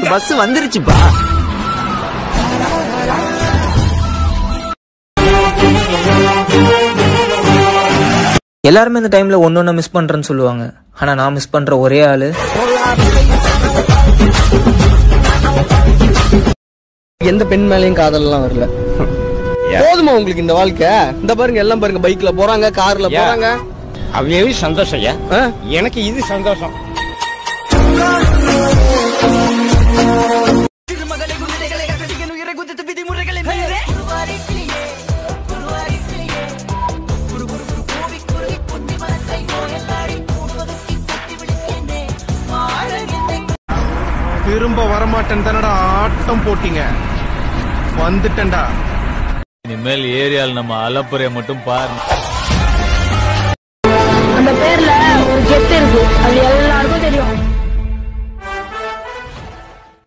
Bus வந்துருச்சுப்பா எல்லாருமே இந்த டைம்ல ஒன்னொன்னு மிஸ் பண்றேன்னு சொல்லுவாங்க ஆனா நான் மிஸ் பண்ற ஒரே ஆளு எந்த பெண் மேலயும் காதல் எல்லாம் வரல போதுமா உங்களுக்கு இந்த வாழ்க்கை இந்த பாருங்க எல்லாம் பாருங்க பைக்ல போறாங்க கார்ல போறாங்க அவையவே சந்தோஷம் ஐயா ஆ? எனக்கு இது சந்தோஷம் திரும்ப வரமாட்டேன் தானடா ஆட்டம் போட்டீங்க வந்துட்டேன்டா இனிமேல் ஏரியால நம்ம அலப்புறைய மட்டும் பாரு அந்த பேர்ல ஒரு கெத்து இருக்கு அது எல்லா